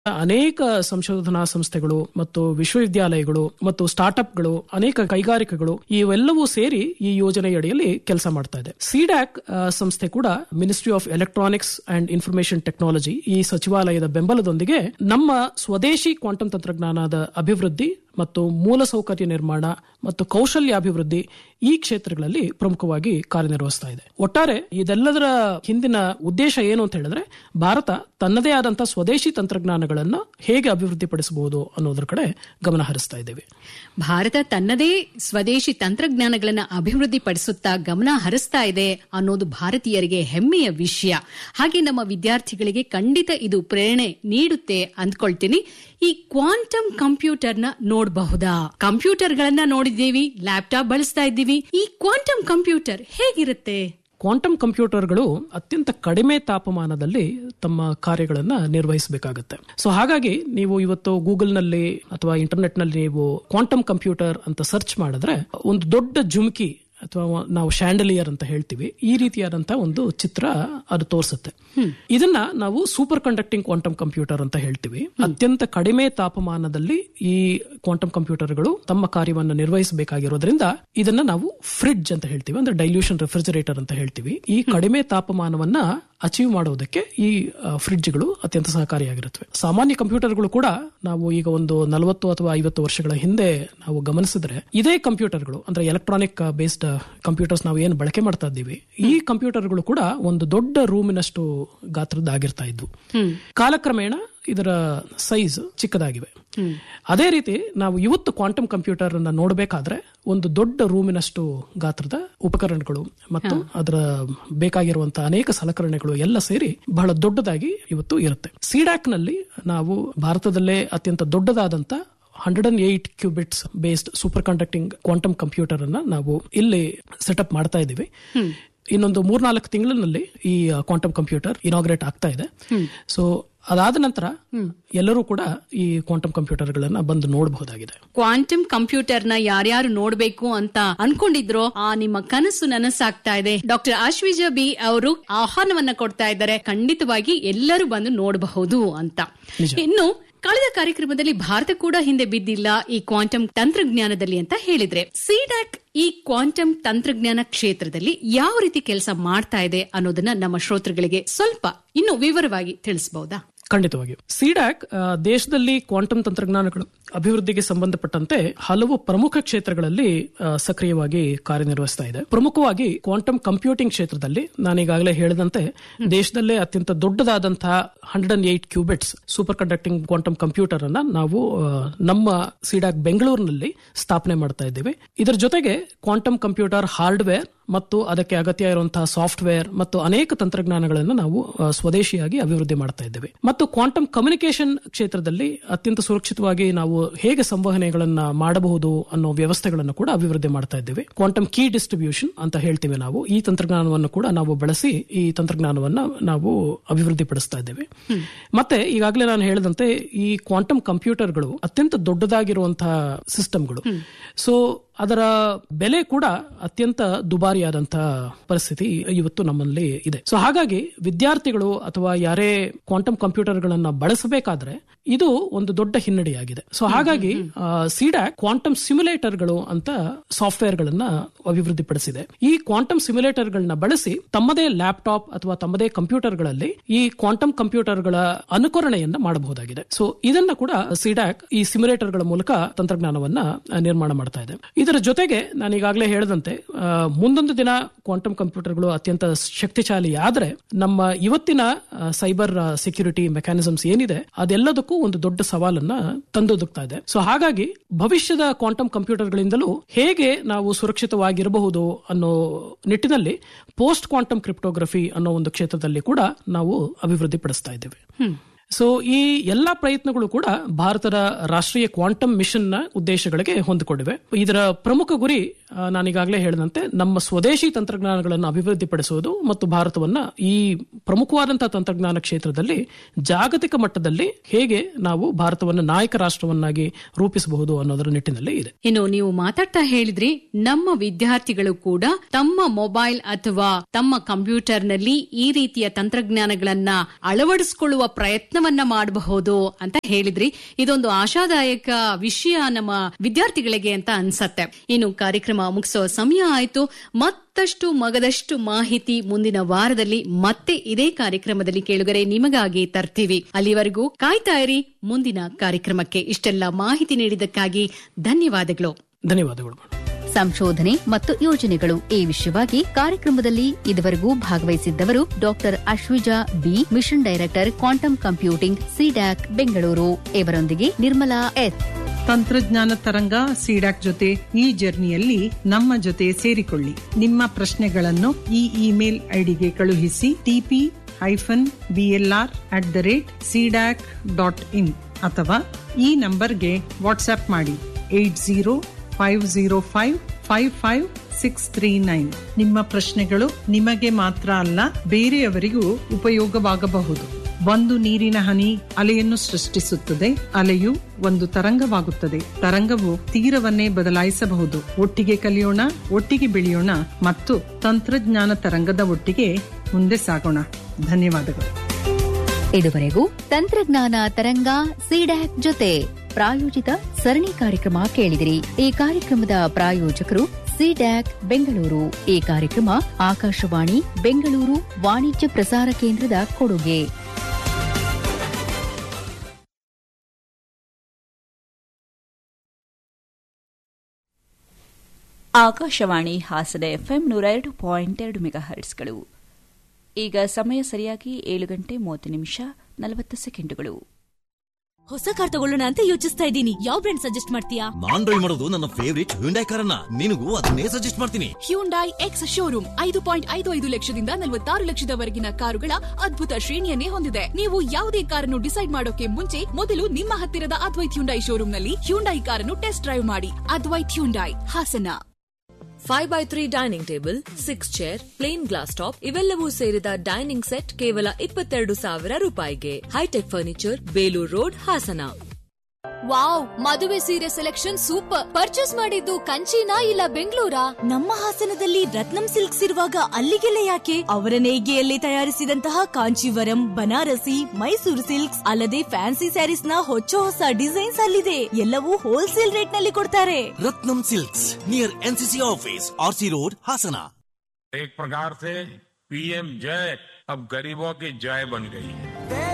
ಅನೇಕ ಸಂಶೋಧನಾ ಸಂಸ್ಥೆಗಳು ಮತ್ತು ವಿಶ್ವವಿದ್ಯಾಲಯಗಳು ಮತ್ತು ಸ್ಟಾರ್ಟ್ಅಪ್ಗಳು ಅನೇಕ ಕೈಗಾರಿಕೆಗಳು ಇವೆಲ್ಲವೂ ಸೇರಿ ಈ ಯೋಜನೆಯಡಿಯಲ್ಲಿ ಕೆಲಸ ಮಾಡ್ತಾ ಇದೆ ಸಿಡ್ಯಾಕ್ ಸಂಸ್ಥೆ ಕೂಡ ministry of electronics and information technology ಈ ಸಚಿವಾಲಯದ ಬೆಂಬಲದೊಂದಿಗೆ ನಮ್ಮ ಸ್ವದೇಶಿ ಕ್ವಾಂಟಮ್ ತಂತ್ರಜ್ಞಾನದ ಅಭಿವೃದ್ಧಿ ಮತ್ತು ಮೂಲಸೌಕರ್ಯ ನಿರ್ಮಾಣ ಮತ್ತು ಕೌಶಲ್ಯಾಭಿವೃದ್ಧಿ ಈ ಕ್ಷೇತ್ರಗಳಲ್ಲಿ ಪ್ರಮುಖವಾಗಿ ಕಾರ್ಯನಿರ್ವಹಿಸ್ತಾ ಇದೆ ಒಟ್ಟಾರೆ ಇದೆಲ್ಲದರ ಹಿಂದಿನ ಉದ್ದೇಶ ಏನು ಅಂತ ಹೇಳಿದ್ರೆ ಭಾರತ ತನ್ನದೇ ಆದಂತಹ ಸ್ವದೇಶಿ ತಂತ್ರಜ್ಞಾನಗಳನ್ನು ಹೇಗೆ ಅಭಿವೃದ್ಧಿಪಡಿಸಬಹುದು ಅನ್ನೋದ್ರ ಕಡೆ ಗಮನ ಹರಿಸ್ತಾ ಇದ್ದೇವೆ ಭಾರತ ತನ್ನದೇ ಸ್ವದೇಶಿ ತಂತ್ರಜ್ಞಾನಗಳನ್ನು ಅಭಿವೃದ್ಧಿಪಡಿಸುತ್ತಾ ಗಮನ ಹರಿಸ್ತಾ ಇದೆ ಅನ್ನೋದು ಭಾರತೀಯರಿಗೆ ಹೆಮ್ಮೆಯ ವಿಷಯ ಹಾಗೆ ನಮ್ಮ ವಿದ್ಯಾರ್ಥಿಗಳಿಗೆ ಖಂಡಿತ ಇದು ಪ್ರೇರಣೆ ನೀಡುತ್ತೆ ಅಂದ್ಕೊಳ್ತೀನಿ ಈ ಕ್ವಾಂಟಮ್ ಕಂಪ್ಯೂಟರ್ನ ನೋಡಬಹುದಾ ಕಂಪ್ಯೂಟರ್ಗಳನ್ನ ನೋಡಿದ್ದೀವಿ ಲ್ಯಾಪ್ಟಾಪ್ ಬಳಸ್ತಾ ಇದ್ದೀವಿ ಈ ಕ್ವಾಂಟಮ್ ಕಂಪ್ಯೂಟರ್ ಹೇಗಿರುತ್ತೆ ಕ್ವಾಂಟಮ್ ಕಂಪ್ಯೂಟರ್ಗಳು ಅತ್ಯಂತ ಕಡಿಮೆ ತಾಪಮಾನದಲ್ಲಿ ತಮ್ಮ ಕಾರ್ಯಗಳನ್ನ ನಿರ್ವಹಿಸಬೇಕಾಗುತ್ತೆ ಸೊ ಹಾಗಾಗಿ ನೀವು ಇವತ್ತು ಗೂಗಲ್ ನಲ್ಲಿ ಅಥವಾ ಇಂಟರ್ನೆಟ್ ನಲ್ಲಿ ನೀವು ಕ್ವಾಂಟಮ್ ಕಂಪ್ಯೂಟರ್ ಅಂತ ಸರ್ಚ್ ಮಾಡಿದ್ರೆ ಒಂದು ದೊಡ್ಡ ಜುಮ್ಕಿ ಅಥವಾ ನಾವು ಶಾಂಡಲಿಯರ್ ಅಂತ ಹೇಳ್ತೀವಿ ಈ ರೀತಿಯಾದಂತಹ ಒಂದು ಚಿತ್ರ ಅದು ತೋರಿಸುತ್ತೆ ಇದನ್ನ ನಾವು ಸೂಪರ್ ಕಂಡಕ್ಟಿಂಗ್ ಕ್ವಾಂಟಮ್ ಕಂಪ್ಯೂಟರ್ ಅಂತ ಹೇಳ್ತೀವಿ ಅತ್ಯಂತ ಕಡಿಮೆ ತಾಪಮಾನದಲ್ಲಿ ಈ ಕ್ವಾಂಟಮ್ ಕಂಪ್ಯೂಟರ್ಗಳು ತಮ್ಮ ಕಾರ್ಯವನ್ನು ನಿರ್ವಹಿಸಬೇಕಾಗಿರೋದ್ರಿಂದ ಇದನ್ನ ನಾವು ಫ್ರಿಡ್ಜ್ ಅಂತ ಹೇಳ್ತೀವಿ ಅಂದ್ರೆ ಡೈಲ್ಯೂಷನ್ ರೆಫ್ರಿಜರೇಟರ್ ಅಂತ ಹೇಳ್ತೀವಿ ಈ ಕಡಿಮೆ ತಾಪಮಾನವನ್ನ ಅಚೀವ್ ಮಾಡೋದಕ್ಕೆ ಈ ಫ್ರಿಡ್ಜ್ಗಳು ಅತ್ಯಂತ ಸಹಕಾರಿಯಾಗಿರುತ್ತವೆ ಸಾಮಾನ್ಯ ಕಂಪ್ಯೂಟರ್ಗಳು ಕೂಡ ನಾವು ಈಗ ಒಂದು ನಲವತ್ತು ಅಥವಾ ಐವತ್ತು ವರ್ಷಗಳ ಹಿಂದೆ ನಾವು ಗಮನಿಸಿದ್ರೆ ಇದೇ ಕಂಪ್ಯೂಟರ್ಗಳು ಅಂದ್ರೆ ಎಲೆಕ್ಟ್ರಾನಿಕ್ ಬೇಸ್ಡ್ ಕಂಪ್ಯೂಟರ್ಸ್ ನಾವು ಏನು ಬಳಕೆ ಮಾಡ್ತಾ ಇದ್ದೀವಿ ಈ ಕಂಪ್ಯೂಟರ್ಗಳು ಕೂಡ ಒಂದು ದೊಡ್ಡ ರೂಮಿನಷ್ಟು ಗಾತ್ರದ್ದಾಗಿರ್ತಾ ಇದ್ವು ಕಾಲಕ್ರಮೇಣ ಇದರ ಸೈಜ್ ಚಿಕ್ಕದಾಗಿವೆ ಅದೇ ರೀತಿ ನಾವು ಇವತ್ತು ಕ್ವಾಂಟಮ್ ಕಂಪ್ಯೂಟರ್ ಅನ್ನ ನೋಡಬೇಕಾದ್ರೆ ಒಂದು ದೊಡ್ಡ ರೂಮಿನಷ್ಟು ಗಾತ್ರದ ಉಪಕರಣಗಳು ಮತ್ತು ಅದರ ಬೇಕಾಗಿರುವಂತಹ ಅನೇಕ ಸಲಕರಣೆಗಳು ಎಲ್ಲ ಸೇರಿ ಬಹಳ ದೊಡ್ಡದಾಗಿ ಇವತ್ತು ಇರುತ್ತೆ ಸಿಡ್ಯಾಕ್ ನಲ್ಲಿ ನಾವು ಭಾರತದಲ್ಲೇ ಅತ್ಯಂತ ದೊಡ್ಡದಾದಂತ hundred and eight qubits based superconducting quantum computer ಅನ್ನ ನಾವು ಇಲ್ಲಿ ಸೆಟಪ್ ಮಾಡ್ತಾ ಇದ್ದೀವಿ ಇನ್ನೊಂದು ಮೂರ್ನಾಲ್ಕು ತಿಂಗಳಿನಲ್ಲಿ ಈ ಕ್ವಾಂಟಮ್ ಕಂಪ್ಯೂಟರ್ ಇನಾಗ್ರೇಟ್ ಆಗ್ತಾ ಇದೆ ಸೊ ಅದಾದ ನಂತರ ಎಲ್ಲರೂ ಕೂಡ ಈ ಕ್ವಾಂಟಮ್ ಕಂಪ್ಯೂಟರ್ಗಳನ್ನ ಬಂದು ನೋಡಬಹುದಾಗಿದೆ ಕ್ವಾಂಟಮ್ ಕಂಪ್ಯೂಟರ್ನ ಯಾರ್ಯಾರು ನೋಡ್ಬೇಕು ಅಂತ ಅನ್ಕೊಂಡಿದ್ರೋ ಆ ನಿಮ್ಮ ಕನಸು ನನಸಾಗ್ತಾ ಇದೆ ಡಾಕ್ಟರ್ ಆಶ್ವಿಜ ಬಿ ಅವರು ಆಹ್ವಾನವನ್ನ ಕೊಡ್ತಾ ಇದ್ದಾರೆ ಖಂಡಿತವಾಗಿ ಎಲ್ಲರೂ ಬಂದು ನೋಡಬಹುದು ಅಂತ ಇನ್ನು ಕಳೆದ ಕಾರ್ಯಕ್ರಮದಲ್ಲಿ ಭಾರತ ಕೂಡ ಹಿಂದೆ ಬಿದ್ದಿಲ್ಲ ಈ ಕ್ವಾಂಟಮ್ ತಂತ್ರಜ್ಞಾನದಲ್ಲಿ ಅಂತ ಹೇಳಿದ್ರೆ ಸಿಡ್ಯಾಕ್ ಈ ಕ್ವಾಂಟಮ್ ತಂತ್ರಜ್ಞಾನ ಕ್ಷೇತ್ರದಲ್ಲಿ ಯಾವ ರೀತಿ ಕೆಲಸ ಮಾಡ್ತಾ ಇದೆ ಅನ್ನೋದನ್ನ ನಮ್ಮ ಶ್ರೋತೃಗಳಿಗೆ ಸ್ವಲ್ಪ ಇನ್ನು ವಿವರವಾಗಿ ತಿಳಿಸಬಹುದಾ ಖಂಡಿತವಾಗಿ ಸಿಡ್ಯಾಕ್ ದೇಶದಲ್ಲಿ ಕ್ವಾಂಟಮ್ ತಂತ್ರಜ್ಞಾನಗಳು ಅಭಿವೃದ್ಧಿಗೆ ಸಂಬಂಧಪಟ್ಟಂತೆ ಹಲವು ಪ್ರಮುಖ ಕ್ಷೇತ್ರಗಳಲ್ಲಿ ಸಕ್ರಿಯವಾಗಿ ಕಾರ್ಯನಿರ್ವಹಿಸ್ತಾ ಇದೆ ಪ್ರಮುಖವಾಗಿ ಕ್ವಾಂಟಮ್ ಕಂಪ್ಯೂಟಿಂಗ್ ಕ್ಷೇತ್ರದಲ್ಲಿ ನಾನೀಗಾಗಲೇ ಹೇಳಿದಂತೆ ದೇಶದಲ್ಲೇ ಅತ್ಯಂತ ದೊಡ್ಡದಾದಂತಹ hundred and eight qubits superconducting quantum computer ಅನ್ನ ನಾವು ನಮ್ಮ ಸಿಡ್ಯಾಕ್ ಬೆಂಗಳೂರಿನಲ್ಲಿ ಸ್ಥಾಪನೆ ಮಾಡ್ತಾ ಇದ್ದೇವೆ ಇದರ ಜೊತೆಗೆ ಕ್ವಾಂಟಮ್ ಕಂಪ್ಯೂಟರ್ ಹಾರ್ಡ್ವೇರ್ ಮತ್ತು ಅದಕ್ಕೆ ಅಗತ್ಯ ಇರುವಂತಹ ಸಾಫ್ಟ್ವೇರ್ ಮತ್ತು ಅನೇಕ ತಂತ್ರಜ್ಞಾನಗಳನ್ನು ನಾವು ಸ್ವದೇಶಿಯಾಗಿ ಅಭಿವೃದ್ಧಿ ಮಾಡ್ತಾ ಇದ್ದೇವೆ ಮತ್ತು ಕ್ವಾಂಟಮ್ ಕಮ್ಯುನಿಕೇಶನ್ ಕ್ಷೇತ್ರದಲ್ಲಿ ಅತ್ಯಂತ ಸುರಕ್ಷಿತವಾಗಿ ನಾವು ಹೇಗೆ ಸಂವಹನೆಗಳನ್ನ ಮಾಡಬಹುದು ಅನ್ನೋ ವ್ಯವಸ್ಥೆಗಳನ್ನು ಕೂಡ ಅಭಿವೃದ್ಧಿ ಮಾಡ್ತಾ ಇದ್ದೇವೆ ಕ್ವಾಂಟಮ್ ಕೀ ಡಿಸ್ಟ್ರಿಬ್ಯೂಷನ್ ಅಂತ ಹೇಳ್ತೀವಿ ನಾವು ಈ ತಂತ್ರಜ್ಞಾನವನ್ನು ಕೂಡ ನಾವು ಬಳಸಿ ಈ ತಂತ್ರಜ್ಞಾನವನ್ನ ನಾವು ಅಭಿವೃದ್ಧಿ ಪಡಿಸ್ತಾ ಇದ್ದೇವೆ ಮತ್ತೆ ಈಗಾಗಲೇ ನಾನು ಹೇಳಿದಂತೆ ಈ ಕ್ವಾಂಟಮ್ ಕಂಪ್ಯೂಟರ್ಗಳು ಅತ್ಯಂತ ದೊಡ್ಡದಾಗಿರುವಂತಹ ಸಿಸ್ಟಮ್ಗಳು ಸೊ ಅದರ ಬೆಲೆ ಕೂಡ ಅತ್ಯಂತ ದುಬಾರಿಯಾದಂತಹ ಪರಿಸ್ಥಿತಿ ಇವತ್ತು ನಮ್ಮಲ್ಲಿ ಇದೆ ಸೊ ಹಾಗಾಗಿ ವಿದ್ಯಾರ್ಥಿಗಳು ಅಥವಾ ಯಾರೇ ಕ್ವಾಂಟಮ್ ಕಂಪ್ಯೂಟರ್ಗಳನ್ನ ಬಳಸಬೇಕಾದ್ರೆ ಇದು ಒಂದು ದೊಡ್ಡ ಹಿನ್ನಡೆಯಾಗಿದೆ ಸೊ ಹಾಗಾಗಿ ಸಿಡ್ಯಾಕ್ ಕ್ವಾಂಟಮ್ ಸಿಮ್ಯುಲೇಟರ್ಗಳು ಅಂತ ಸಾಫ್ಟ್ವೇರ್ ಗಳನ್ನ ಅಭಿವೃದ್ಧಿಪಡಿಸಿದೆ ಈ ಕ್ವಾಂಟಮ್ ಸಿಮ್ಯುಲೇಟರ್ಗಳನ್ನ ಬಳಸಿ ತಮ್ಮದೇ ಲ್ಯಾಪ್ಟಾಪ್ ಅಥವಾ ತಮ್ಮದೇ ಕಂಪ್ಯೂಟರ್ಗಳಲ್ಲಿ ಈ ಕ್ವಾಂಟಮ್ ಕಂಪ್ಯೂಟರ್ಗಳ ಅನುಕರಣೆಯನ್ನ ಮಾಡಬಹುದಾಗಿದೆ ಸೊ ಇದನ್ನ ಕೂಡ ಸಿಡ್ಯಾಕ್ ಈ ಸಿಮ್ಯುಲೇಟರ್ಗಳ ಮೂಲಕ ತಂತ್ರಜ್ಞಾನವನ್ನ ನಿರ್ಮಾಣ ಮಾಡ್ತಾ ಇದೆ ಇದರ ಜೊತೆಗೆ ನಾನು ಈಗಾಗಲೇ ಹೇಳಿದಂತೆ ಮುಂದೊಂದು ದಿನ ಕ್ವಾಂಟಮ್ ಕಂಪ್ಯೂಟರ್ಗಳು ಅತ್ಯಂತ ಶಕ್ತಿಶಾಲಿ ಆದ್ರೆ ನಮ್ಮ ಇವತ್ತಿನ ಸೈಬರ್ ಸೆಕ್ಯೂರಿಟಿ ಮೆಕ್ಯಾನಿಸಮ್ಸ್ ಏನಿದೆ ಅದೆಲ್ಲದಕ್ಕೂ ಒಂದು ದೊಡ್ಡ ಸವಾಲನ್ನ ತಂದೊದಗ್ತಾ ಇದೆ ಸೊ ಹಾಗಾಗಿ ಭವಿಷ್ಯದ ಕ್ವಾಂಟಮ್ ಕಂಪ್ಯೂಟರ್ಗಳಿಂದಲೂ ಹೇಗೆ ನಾವು ಸುರಕ್ಷಿತವಾಗಿರಬಹುದು ಅನ್ನೋ ನಿಟ್ಟಿನಲ್ಲಿ ಪೋಸ್ಟ್ ಕ್ವಾಂಟಮ್ ಕ್ರಿಪ್ಟೋಗ್ರಫಿ ಅನ್ನೋ ಒಂದು ಕ್ಷೇತ್ರದಲ್ಲಿ ಕೂಡ ನಾವು ಅಭಿವೃದ್ಧಿ ಪಡಿಸ್ತಾ ಇದ್ದೇವೆ ಸೊ ಈ ಎಲ್ಲಾ ಪ್ರಯತ್ನಗಳು ಕೂಡ ಭಾರತದ ರಾಷ್ಟ್ರೀಯ ಕ್ವಾಂಟಮ್ ಮಿಷನ್ ನ ಉದ್ದೇಶಗಳಿಗೆ ಹೊಂದಿಕೊಂಡಿವೆ ಇದರ ಪ್ರಮುಖ ಗುರಿ ನಾನೀಗಾಗಲೇ ಹೇಳಿದಂತೆ ನಮ್ಮ ಸ್ವದೇಶಿ ತಂತ್ರಜ್ಞಾನಗಳನ್ನು ಅಭಿವೃದ್ಧಿಪಡಿಸುವುದು ಮತ್ತು ಭಾರತವನ್ನ ಈ ಪ್ರಮುಖವಾದಂತಹ ತಂತ್ರಜ್ಞಾನ ಕ್ಷೇತ್ರದಲ್ಲಿ ಜಾಗತಿಕ ಮಟ್ಟದಲ್ಲಿ ಹೇಗೆ ನಾವು ಭಾರತವನ್ನು ನಾಯಕ ರಾಷ್ಟ್ರವನ್ನಾಗಿ ರೂಪಿಸಬಹುದು ಅನ್ನೋದರ ನಿಟ್ಟಿನಲ್ಲಿ ಇದೆ ಇನ್ನು ನೀವು ಮಾತಾಡ್ತಾ ಹೇಳಿದ್ರಿ ನಮ್ಮ ವಿದ್ಯಾರ್ಥಿಗಳು ಕೂಡ ತಮ್ಮ ಮೊಬೈಲ್ ಅಥವಾ ತಮ್ಮ ಕಂಪ್ಯೂಟರ್ನಲ್ಲಿ ಈ ರೀತಿಯ ತಂತ್ರಜ್ಞಾನಗಳನ್ನ ಅಳವಡಿಸಿಕೊಳ್ಳುವ ಪ್ರಯತ್ನ ಪ್ರಯತ್ನವನ್ನ ಮಾಡಬಹುದು ಅಂತ ಹೇಳಿದ್ರಿ ಇದೊಂದು ಆಶಾದಾಯಕ ವಿಷಯ ನಮ್ಮ ವಿದ್ಯಾರ್ಥಿಗಳಿಗೆ ಅಂತ ಅನ್ಸತ್ತೆ ಇನ್ನು ಕಾರ್ಯಕ್ರಮ ಮುಗಿಸೋ ಸಮಯ ಆಯ್ತು ಮತ್ತಷ್ಟು ಮಗದಷ್ಟು ಮಾಹಿತಿ ಮುಂದಿನ ವಾರದಲ್ಲಿ ಮತ್ತೆ ಇದೇ ಕಾರ್ಯಕ್ರಮದಲ್ಲಿ ಕೇಳುಗರೆ ನಿಮಗಾಗಿ ತರ್ತೀವಿ ಅಲ್ಲಿವರೆಗೂ ಕಾಯ್ತಾ ಇರಿ ಮುಂದಿನ ಕಾರ್ಯಕ್ರಮಕ್ಕೆ ಇಷ್ಟೆಲ್ಲ ಮಾಹಿತಿ ನೀಡಿದ್ದಕ್ಕಾಗಿ ಧನ್ಯವಾದಗಳು ಧನ್ಯವಾದಗಳು ಮೇಡಮ್ ಸಂಶೋಧನೆ ಮತ್ತು ಯೋಜನೆಗಳು ಈ ವಿಷಯವಾಗಿ ಕಾರ್ಯಕ್ರಮದಲ್ಲಿ ಇದುವರೆಗೂ ಭಾಗವಹಿಸಿದ್ದವರು doctor Ashwija B mission director quantum computing CDAC Bengaluru ಇವರೊಂದಿಗೆ ನಿರ್ಮಲಾ ಎಚ್ ತಂತ್ರಜ್ಞಾನ ತರಂಗ ಸಿಡಾಕ್ ಜೊತೆ ಈ ಜರ್ನಿಯಲ್ಲಿ ನಮ್ಮ ಜೊತೆ ಸೇರಿಕೊಳ್ಳಿ ನಿಮ್ಮ ಪ್ರಶ್ನೆಗಳನ್ನು ಈ ಇಮೇಲ್ ಐಡಿಗೆ ಕಳುಹಿಸಿ TP hyphen BLR at the rate CDAC dot in ಅಥವಾ ಈ ನಂಬರ್ಗೆ ವಾಟ್ಸ್ಆಪ್ ಮಾಡಿ eight zero five zero five five five six three nine ನಿಮ್ಮ ಪ್ರಶ್ನೆಗಳು ನಿಮಗೆ ಮಾತ್ರ ಅಲ್ಲ ಬೇರೆಯವರಿಗೂ ಉಪಯೋಗವಾಗಬಹುದು ಒಂದು ನೀರಿನ ಹನಿ ಅಲೆಯನ್ನು ಸೃಷ್ಟಿಸುತ್ತದೆ ಅಲೆಯು ಒಂದು ತರಂಗವಾಗುತ್ತದೆ ತರಂಗವು ತೀರವನ್ನೇ ಬದಲಾಯಿಸಬಹುದು ಒಟ್ಟಿಗೆ ಕಲಿಯೋಣ ಒಟ್ಟಿಗೆ ಬೆಳೆಯೋಣ ಮತ್ತು ತಂತ್ರಜ್ಞಾನ ತರಂಗದ ಒಟ್ಟಿಗೆ ಮುಂದೆ ಸಾಗೋಣ ಧನ್ಯವಾದಗಳು ಇದುವರೆಗೂ ತಂತ್ರಜ್ಞಾನ ತರಂಗ ಸಿಡ್ಯಾಕ್ ಜೊತೆ ಪ್ರಾಯೋಜಿತ ಸರಣಿ ಕಾರ್ಯಕ್ರಮ ಕೇಳಿದಿರಿ ಈ ಕಾರ್ಯಕ್ರಮದ ಪ್ರಾಯೋಜಕರು ಸಿಡ್ಯಾಕ್ ಬೆಂಗಳೂರು ಈ ಕಾರ್ಯಕ್ರಮ ಆಕಾಶವಾಣಿ ಬೆಂಗಳೂರು ವಾಣಿಜ್ಯ ಪ್ರಸಾರ ಕೇಂದ್ರದ ಕೊಡುಗೆ ಆಕಾಶವಾಣಿ ಹಾಸನ ಎಫ್ಎಂ ನೂರ ಎರಡು ಪಾಯಿಂಟ್ ಎರಡು ಮೆಗಾ ಹರ್ಟ್ಸ್ಗಳು ಈಗ ಸಮಯ ಸರಿಯಾಗಿ ಏಳು ಗಂಟೆ ಮೂವತ್ತು ನಿಮಿಷ ನಲವತ್ತು ಸೆಕೆಂಡುಗಳು ಹೊಸ ಕಾರ್ ತಗೊಳ್ಳೋಣ ಅಂತ ಯೋಚಿಸ್ತಾ ಇದ್ದೀನಿ ಯಾವ ಬ್ರ್ಯಾಂಡ್ ಸಜೆಸ್ಟ್ ಮಾಡ್ತೀಯಾ ನಾನ್ ಡ್ರೈವ್ ಮಾಡೋದು ನನ್ನ ಫೇವರಿಟ್ ಹ್ಯುಂಡೈ ಕಾರನ್ನ ನಿನಗೂ ಅದನ್ನೇ ಸಜೆಸ್ಟ್ ಮಾಡ್ತೀನಿ ಹ್ಯುಂಡೈ ಎಕ್ಸ್ ಶೋರೂಮ್ ಐದು ಪಾಯಿಂಟ್ ಐದು ಐದು ಲಕ್ಷದಿಂದ ನಲವತ್ತಾರು ಲಕ್ಷದವರೆಗಿನ ಕಾರುಗಳ ಅದ್ಭುತ ಶ್ರೇಣಿಯನ್ನೇ ಹೊಂದಿದೆ ನೀವು ಯಾವುದೇ ಕಾರನ್ನು ಡಿಸೈಡ್ ಮಾಡೋಕೆ ಮುಂಚೆ ಮೊದಲು ನಿಮ್ಮ ಹತ್ತಿರದ ಅದ್ವೈತ್ ಹ್ಯುಂಡೈ ಶೋರೂಮ್ನಲ್ಲಿ ಹ್ಯುಂಡೈ ಕಾರನ್ನು ಟೆಸ್ಟ್ ಡ್ರೈವ್ ಮಾಡಿ Advaith Hyundai Hassan five by three dining table six chair plain glass top ಇವೆಲ್ಲವೂ ಸೇರಿದ ಡೈನಿಂಗ್ ಸೆಟ್ ಕೇವಲ ಇಪ್ಪತ್ತೆರಡು ಸಾವಿರ ರೂಪಾಯಿಗೆ hitech furniture Belur road Hassan wow ಮದುವೆ ಸೀರೆ ಸೆಲೆಕ್ಷನ್ ಸೂಪರ್ ಪರ್ಚೇಸ್ ಮಾಡಿದ್ದು ಕಂಚಿನಾ ಇಲ್ಲ ಬೆಂಗಳೂರಾ ನಮ್ಮ ಹಾಸನದಲ್ಲಿ ರತ್ನಂ ಸಿಲ್ಕ್ಸ್ ಇರುವಾಗ ಅಲ್ಲಿಗೆಲ್ಲ ಯಾಕೆ ಅವರ ನೇಯ್ಗೆಯಲ್ಲಿ ತಯಾರಿಸಿದಂತಹ ಕಾಂಚೀವರಂ ಬನಾರಸಿ ಮೈಸೂರು ಸಿಲ್ಕ್ಸ್ ಅಲ್ಲದೆ ಫ್ಯಾನ್ಸಿ ಸ್ಯಾರೀಸ್ ನ ಹೊಚ್ಚ ಹೊಸ ಡಿಸೈನ್ಸ್ ಅಲ್ಲಿದೆ ಎಲ್ಲವೂ ಹೋಲ್ಸೇಲ್ ರೇಟ್ ನಲ್ಲಿ ಕೊಡ್ತಾರೆ Ratnam silks near NCC office RC road Hassan एक प्रकार से पीएम जय अब गरीबों की जय बन गई है